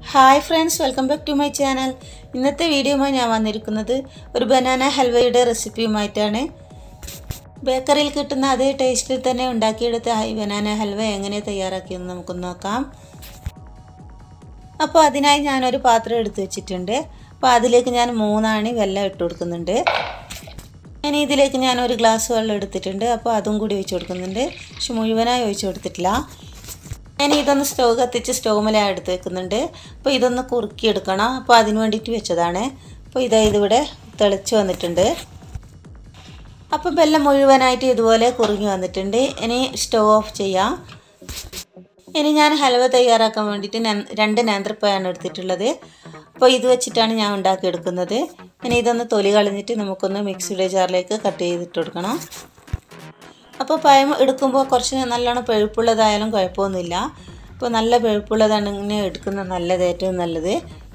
hi friends welcome back to my channel ഇന്നത്തെ വീഡിയോയുമായി ഞാൻ വന്നിരിക്കുന്നത് ഒരു ബനാന ഹൽവയുടെ റെസിപ്പിയുമായിട്ടാണ് ബേക്കറിയിൽ കിട്ടുന്ന അതേ ടേസ്റ്റിൽ തന്നെ ഉണ്ടാക്കിയെടുത്ത ഈ ബനാന ഹൽവ എങ്ങനെ തയ്യാറാക്കിയെന്ന് നമുക്ക് നോക്കാം അപ്പോൾ അതിനായി ഞാനൊരു പാത്രം എടുത്ത് വെച്ചിട്ടുണ്ട് അപ്പോൾ അതിലേക്ക് ഞാൻ മൂന്നാണി വെള്ളം ഇട്ട് കൊടുക്കുന്നുണ്ട് ഇനി ഇതിലേക്ക് ഞാൻ ഒരു ഗ്ലാസ് വെള്ളം എടുത്തിട്ടുണ്ട് അപ്പോൾ അതും കൂടി ഒഴിച്ച് കൊടുക്കുന്നുണ്ട് പക്ഷെ മുഴുവനായി ഒഴിച്ച് കൊടുത്തിട്ടില്ല ഞാൻ ഇതൊന്ന് സ്റ്റവ് കത്തിച്ച് സ്റ്റൗമിലാണ് എടുത്ത് വെക്കുന്നുണ്ട് അപ്പോൾ ഇതൊന്ന് കുറുക്കി എടുക്കണം അപ്പോൾ അതിന് വേണ്ടിയിട്ട് വെച്ചതാണ് അപ്പോൾ ഇതാ ഇതിവിടെ തിളച്ച് വന്നിട്ടുണ്ട് അപ്പോൾ വെള്ളം മുഴുവനായിട്ട് ഇതുപോലെ കുറുങ്ങി വന്നിട്ടുണ്ട് ഇനി സ്റ്റവ് ഓഫ് ചെയ്യാം ഇനി ഞാൻ ഹൽവ തയ്യാറാക്കാൻ വേണ്ടിയിട്ട് രണ്ട് നേന്ത്രപ്പഴമാണ് എടുത്തിട്ടുള്ളത് അപ്പോൾ ഇത് വെച്ചിട്ടാണ് ഞാൻ ഉണ്ടാക്കിയെടുക്കുന്നത് ഇനി ഇതൊന്ന് തൊലി കളഞ്ഞിട്ട് നമുക്കൊന്ന് മിക്സിയുടെ ജാറിലേക്ക് കട്ട് ചെയ്തിട്ട് കൊടുക്കണം അപ്പോൾ പഴം എടുക്കുമ്പോൾ കുറച്ച് നല്ലോണം പഴുപ്പുള്ളതായാലും കുഴപ്പമൊന്നുമില്ല അപ്പോൾ നല്ല പഴുപ്പുള്ളതാണ് ഇങ്ങനെ എടുക്കുന്നത് നല്ലത് ഏറ്റവും നല്ലത്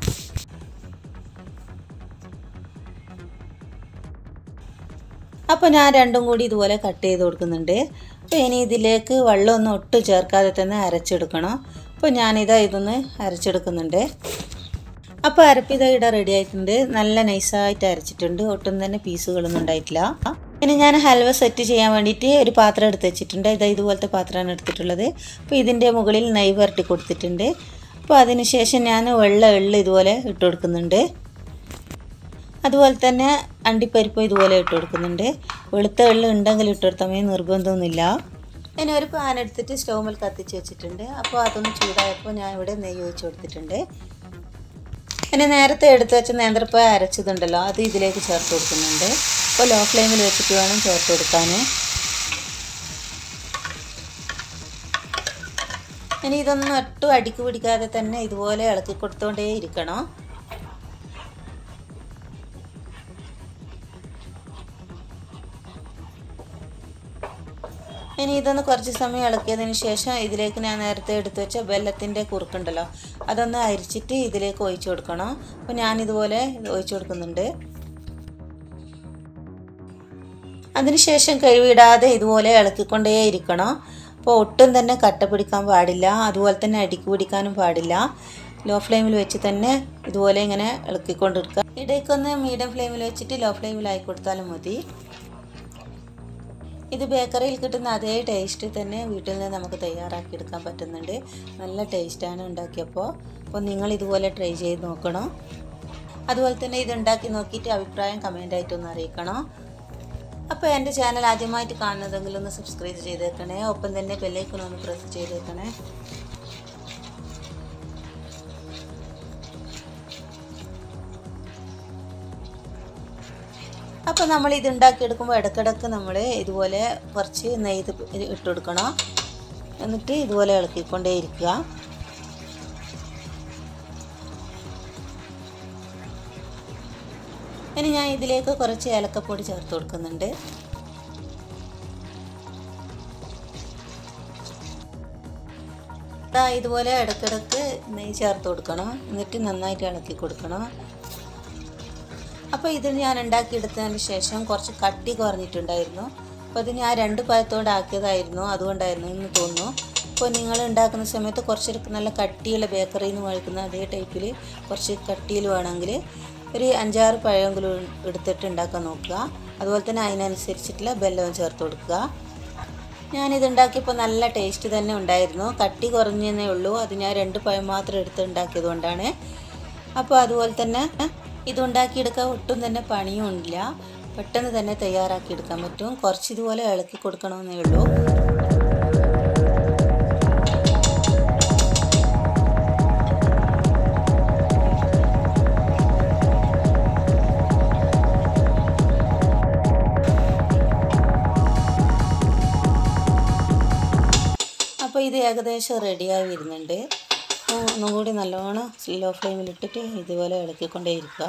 അപ്പോൾ ഞാൻ രണ്ടും കൂടി ഇതുപോലെ കട്ട് ചെയ്ത് കൊടുക്കുന്നുണ്ട് അപ്പോൾ ഇനി ഇതിലേക്ക് വെള്ളമൊന്നും ഒട്ടും ചേർക്കാതെ തന്നെ അരച്ചെടുക്കണം അപ്പോൾ ഞാനിതാ ഇതൊന്ന് അരച്ചെടുക്കുന്നുണ്ട് അപ്പോൾ അരപ്പിത ഇട റെഡി ആയിട്ടുണ്ട് നല്ല നൈസായിട്ട് അരച്ചിട്ടുണ്ട് ഒട്ടും തന്നെ പീസുകളൊന്നും ഉണ്ടായിട്ടില്ല ഇനി ഞാൻ ഹൽവ സെറ്റ് ചെയ്യാൻ വേണ്ടിയിട്ട് ഒരു പാത്രം എടുത്ത് വെച്ചിട്ടുണ്ട് ഇതാ ഇതുപോലത്തെ പാത്രമാണ് എടുത്തിട്ടുള്ളത് അപ്പോൾ ഇതിൻ്റെ മുകളിൽ നെയ് വരട്ടി കൊടുത്തിട്ടുണ്ട് അപ്പോൾ അതിന് ശേഷം ഞാൻ വെള്ള എള്ള് ഇതുപോലെ ഇട്ട് കൊടുക്കുന്നുണ്ട് അതുപോലെ തന്നെ അണ്ടിപ്പരിപ്പ് ഇതുപോലെ ഇട്ട് കൊടുക്കുന്നുണ്ട് വെളുത്ത എള്ള് ഉണ്ടെങ്കിൽ ഇട്ട് കൊടുത്താൽ മതി നിർബന്ധമൊന്നുമില്ല ഇനി ഒരു പാൻ എടുത്തിട്ട് സ്റ്റൗമിൽ കത്തിച്ച് വെച്ചിട്ടുണ്ട് അപ്പോൾ അതൊന്ന് ചൂടായപ്പോൾ ഞാൻ ഇവിടെ നെയ്യ് ഒഴിച്ച് കൊടുത്തിട്ടുണ്ട് ഇനി നേരത്തെ എടുത്ത് വെച്ച നേന്ത്രപ്പഴം അരച്ചതുണ്ടല്ലോ അത് ഇതിലേക്ക് ചേർത്ത് കൊടുക്കുന്നുണ്ട് അപ്പോൾ ലോ ഫ്ലെയിമിൽ വെച്ചിട്ട് വേണം ചേർത്ത് കൊടുക്കാൻ ഇനി ഇതൊന്നും ഒട്ടും അടിക്ക് പിടിക്കാതെ തന്നെ ഇതുപോലെ ഇളക്കി കൊടുത്തുകൊണ്ടേ ഇരിക്കണം ഇനി ഇതൊന്ന് കുറച്ച് സമയം ഇളക്കിയതിന് ശേഷം ഇതിലേക്ക് ഞാൻ നേരത്തെ എടുത്തു വെച്ച വെല്ലത്തിൻ്റെ കുറുക്കുണ്ടല്ലോ അതൊന്ന് അരിച്ചിട്ട് ഇതിലേക്ക് ഒഴിച്ചു കൊടുക്കണം അപ്പോൾ ഞാനിതുപോലെ ഒഴിച്ചു കൊടുക്കുന്നുണ്ട് അതിനുശേഷം കഴിവിടാതെ ഇതുപോലെ ഇളക്കിക്കൊണ്ടേ ഇരിക്കണം അപ്പോൾ ഒട്ടും തന്നെ കട്ട പിടിക്കാൻ പാടില്ല അതുപോലെ തന്നെ അടിക്ക് പിടിക്കാനും പാടില്ല ലോ ഫ്ലെയിമിൽ വെച്ച് തന്നെ ഇതുപോലെ ഇങ്ങനെ ഇളക്കിക്കൊണ്ടിരിക്കുക ഇടയ്ക്കൊന്ന് മീഡിയം ഫ്ലെയിമിൽ വെച്ചിട്ട് ലോ ഫ്ലെയിമിലായി കൊടുത്താലും മതി ഇത് ബേക്കറിയിൽ കിട്ടുന്ന അതേ ടേസ്റ്റ് തന്നെ വീട്ടിൽ നിന്ന് നമുക്ക് തയ്യാറാക്കി എടുക്കാൻ പറ്റുന്നുണ്ട് നല്ല ടേസ്റ്റാണ് ഉണ്ടാക്കിയപ്പോൾ അപ്പോൾ നിങ്ങൾ ഇതുപോലെ ട്രൈ ചെയ്ത് നോക്കണം അതുപോലെ തന്നെ ഇത് ഉണ്ടാക്കി നോക്കിയിട്ട് അഭിപ്രായം കമൻ്റായിട്ടൊന്ന് അറിയിക്കണം അപ്പോൾ എൻ്റെ ചാനൽ ആദ്യമായിട്ട് കാണുന്നതെങ്കിൽ ഒന്ന് സബ്സ്ക്രൈബ് ചെയ്തേക്കണേ ഒപ്പം തന്നെ ബെല്ലൈക്കണൊന്ന് പ്രസ് ചെയ്തേക്കണേ അപ്പോൾ നമ്മൾ ഇത് ഉണ്ടാക്കിയെടുക്കുമ്പോൾ ഇടയ്ക്കിടയ്ക്ക് നമ്മൾ ഇതുപോലെ കുറച്ച് നെയ്ത് ഇട്ട് കൊടുക്കണം എന്നിട്ട് ഇതുപോലെ ഇളക്കിക്കൊണ്ടേ ഇരിക്കുക ഇനി ഞാൻ ഇതിലേക്ക് കുറച്ച് ഏലക്കപ്പൊടി ചേർത്ത് കൊടുക്കുന്നുണ്ട് ഇതുപോലെ ഇടയ്ക്കിടയ്ക്ക് നെയ്യ് ചേർത്ത് കൊടുക്കണം എന്നിട്ട് നന്നായിട്ട് ഇളക്കി കൊടുക്കണം അപ്പോൾ ഇത് ഞാൻ ഉണ്ടാക്കിയെടുത്തതിന് ശേഷം കുറച്ച് കട്ടി കുറഞ്ഞിട്ടുണ്ടായിരുന്നു അപ്പോൾ ഇത് ഞാൻ രണ്ട് പഴത്തോടെ ആക്കിയതായിരുന്നു അതുകൊണ്ടായിരുന്നു എന്ന് തോന്നുന്നു അപ്പോൾ നിങ്ങൾ ഉണ്ടാക്കുന്ന സമയത്ത് കുറച്ച് നല്ല കട്ടിയുള്ള ബേക്കറിയിൽ നിന്ന് മേടിക്കുന്ന അതേ ടൈപ്പിൽ കുറച്ച് കട്ടിയിൽ വേണമെങ്കിൽ ഒരു അഞ്ചാറ് പഴമെങ്കിലും എടുത്തിട്ട് ഉണ്ടാക്കാൻ നോക്കുക അതുപോലെ തന്നെ അതിനനുസരിച്ചിട്ടുള്ള ബെല്ലവും ചേർത്ത് കൊടുക്കുക ഞാനിത് ഉണ്ടാക്കിയപ്പോൾ നല്ല ടേസ്റ്റ് തന്നെ ഉണ്ടായിരുന്നു കട്ടി കുറഞ്ഞതേ ഉള്ളൂ അത് ഞാൻ രണ്ട് പഴം മാത്രം എടുത്ത് ഉണ്ടാക്കിയത് കൊണ്ടാണ് അപ്പോൾ അതുപോലെ തന്നെ ഇതുണ്ടാക്കിയെടുക്കാൻ ഒട്ടും തന്നെ പണിയും ഇല്ല പെട്ടെന്ന് തന്നെ തയ്യാറാക്കി എടുക്കാൻ പറ്റും കുറച്ച് ഇതുപോലെ ഇളക്കി കൊടുക്കണമെന്നേ ഉള്ളൂ അപ്പോൾ ഇത് ഏകദേശം റെഡിയായി വരുന്നുണ്ട് ഒന്നും കൂടി നല്ലോണം ലോ ഫ്ലെയിമിലിട്ടിട്ട് ഇതുപോലെ ഇളക്കിക്കൊണ്ടേ ഇരിക്കുക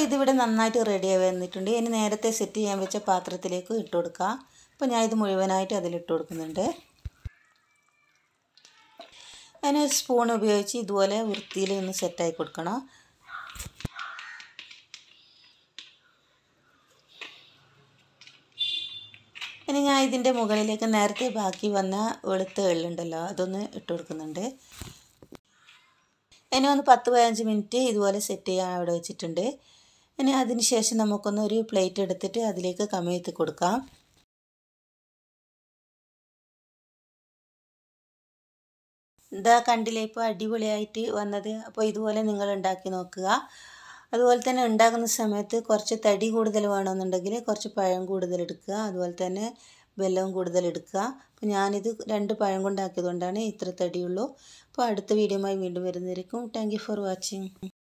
ഇതിവിടെ നന്നായിട്ട് റെഡിയായി വന്നിട്ടുണ്ട് ഇനി നേരത്തെ സെറ്റ് ചെയ്യാൻ വെച്ച പാത്രത്തിലേക്ക് ഇട്ട് കൊടുക്കുക അപ്പോൾ ഞാൻ ഇത് മുഴുവനായിട്ട് അതിലിട്ട് കൊടുക്കുന്നുണ്ട് അതിന് സ്പൂൺ ഉപയോഗിച്ച് ഇതുപോലെ വൃത്തിയിൽ ഒന്ന് സെറ്റായി കൊടുക്കണം ഇനി ഞാൻ ഇതിൻ്റെ മുകളിലേക്ക് നേരത്തെ ബാക്കി വന്ന വെളുത്ത എള്ളുണ്ടല്ലോ അതൊന്ന് ഇട്ട് കൊടുക്കുന്നുണ്ട് ഇനി ഒന്ന് പത്ത് പതിനഞ്ച് മിനിറ്റ് ഇതുപോലെ സെറ്റ് ചെയ്യാൻ അവിടെ വെച്ചിട്ടുണ്ട് ഇനി അതിന് ശേഷം നമുക്കൊന്ന് ഒരു പ്ലേറ്റ് എടുത്തിട്ട് അതിലേക്ക് കമഴ്ത്തി കൊടുക്കാം ഇതാ കണ്ടില്ലേ ഇപ്പോൾ അടിപൊളിയായിട്ട് വന്നത് അപ്പോൾ ഇതുപോലെ നിങ്ങൾ ഉണ്ടാക്കി നോക്കുക അതുപോലെ തന്നെ ഉണ്ടാക്കുന്ന സമയത്ത് കുറച്ച് തടി കൂടുതൽ വേണമെന്നുണ്ടെങ്കിൽ കുറച്ച് പഴം കൂടുതൽ എടുക്കുക അതുപോലെ തന്നെ വെല്ലവും കൂടുതൽ എടുക്കുക അപ്പോൾ ഞാനിത് രണ്ട് പഴം കൊണ്ടാക്കിയത് കൊണ്ടാണ് ഇത്ര തടിയുള്ളൂ അപ്പോൾ അടുത്ത വീഡിയോയുമായി വീണ്ടും വരുന്നതായിരിക്കും താങ്ക് ഫോർ വാച്ചിങ്